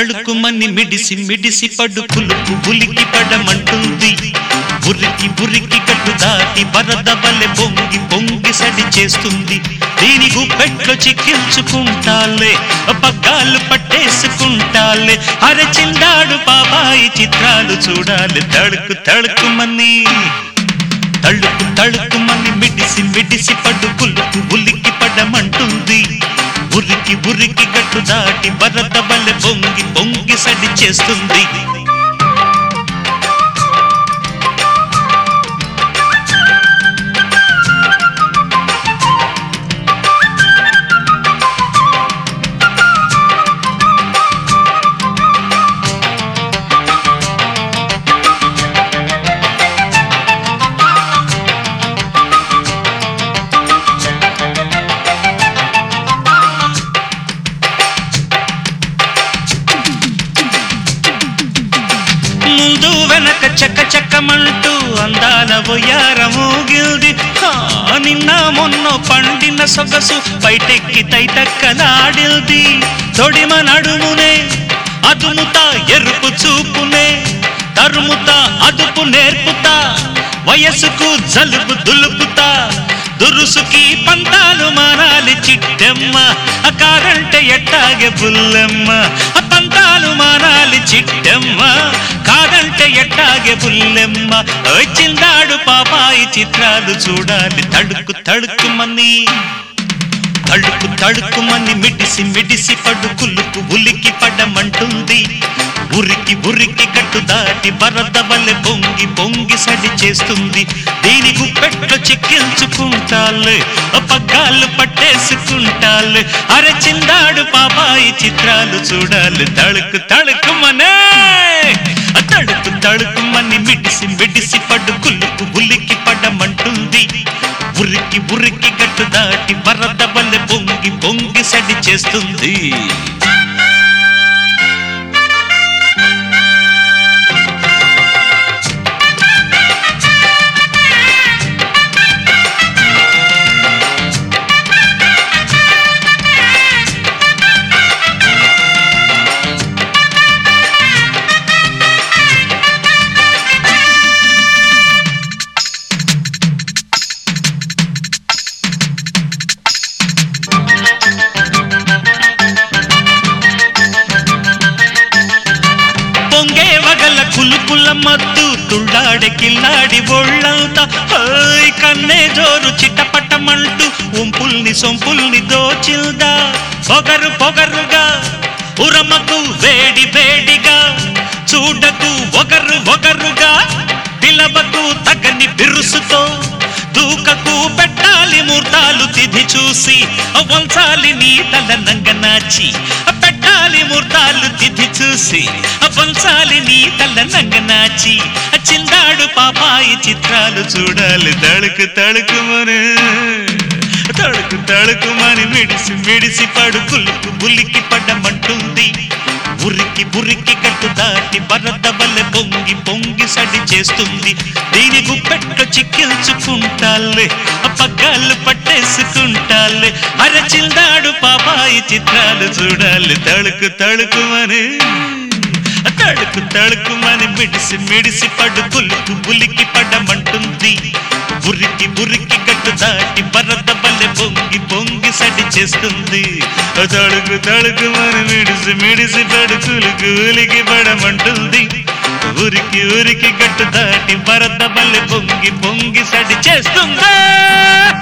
తళుకుమని మిడిసి మిడిసి పడు పులుపు ఉలికి పడమంటుంది ఉరికి ఉరికి గట్టు దాటి వరద వలె పొంగి పొంగి సడి చేస్తుంది దీని గుప్పెట్లో చిక్కించుకుంటాలే పగ్గాలు పట్టేసుకుంటాలే అరచిందాడు బాబాయి చిత్రాలు చూడాలి తడుకు తడుకుమని తళుకు తళుకుమని మిడిసి మిడిసి పడు పులుపు ఉలికి పడమంటుంది ఉరికి ఉరికి గట్టు దాటి వరద వలె పొంగి పొంగి సడి చేస్తుంది ముందు వెనక చక్క చక్కమంటూ అందాల ఒయ్యారమోగిల్ది హా, నిన్న మొన్న పండిన సొగసు బయటెక్కి తైతక్కలాడిల్ది తొడిమ నడుమునే అదుముతా ఎరుపు చూపునే తరుముతా అదుపు నేర్పుతా వయసుకు జలుబు దులుపుతా దురుసుకి పంతాలు మారాలి చిట్టెమ్మ ఆ కారంటే ఎట్టాగే బుల్లెమ్మ ఆ పంతాలు మారాలి చిట్టెమ్మ కాదంటే ఎట్టాగే బుల్లెమ్మ వచ్చిందాడు పాపాయి చిత్రాలు చూడాలి తడుకు తడుకుమని తడుకు తడుకుమని మిడిసి మిడిసి పడు కులుకు ఉలికి పడమంటుంది ఉరికి ఉరికి గట్టు దాటి వరద వలె పొంగి పొంగి సడి చేస్తుంది దీని గుప్పెట్లో చిక్కించుకుంటాలే పగ్గాలు పట్టేసుకుంటాలే అరచిందాడు పాపాయి చిత్రాలు చూడాలి తడుకు తడుకుమనే తడుకు తడుకుమని మిడిసి మిడిసి పడు కులుకు ఉలికి పడమంటుంది ఉరికి ఉరికి గట్టు దాటి వరద వల్లె పొంగి పొంగి సడి చేస్తుంది పొంగే వగల కులుకుల మత్తు తుళ్ళాడే కిల్లాడి ఒళ్ళంతా ఓయ్ కన్నే జోరు చిట్టపట్టమంటూ ఉంపుల్ని సొంపుల్ని దోచిల్దా పొగరు పొగరుగా ఉరమకు వేడి వేడిగా చూడకు ఒకరు ఒకరుగా పిలవకు తగని బిరుసుతో దూకకు పెట్టాలి మూర్తాలు తిథి చూసి వంచాలి నీ తల నంగనాచి పెట్టాలి మూర్తాలు తిథి చూసి వంచాలి నీ తల నంగనాచి చిందాడు పాపాయి చిత్రాలు చూడాలి తడుకు తడుకుమని తడుకు తడుకుమని మిడిసి మిడిసి పడు కులుకు బులికి పడమంటుంది ఉరికి ఉరికి గట్టు దాటి వరద వల్ల పొంగి పొంగి సడి చేస్తుంది దీని గుప్పెట్లో చిక్కించుకుంటాలే పగ్గాలు పట్టేసుకుంటాలే అరచిందాడు పాపాయి చిత్రాలు చూడాలి తడుకు తడుకుమని తడుకు తడుకుమని మిడిసి మిడిసి పడు కులుకు ఉలికి పడమంటుంది ఉరికి ఉరికి గట్టు దాటి వరద వల్లె పొంగి పొంగి సడి చేస్తుంది తడుకు తడుకు మన మిడిసి మిడిసి పడు కులుకు ఉలికి పడమంటుంది ఉరికి ఉరికి గట్టు దాటి వరద వల్లె పొంగి పొంగి సడి చేస్తుంది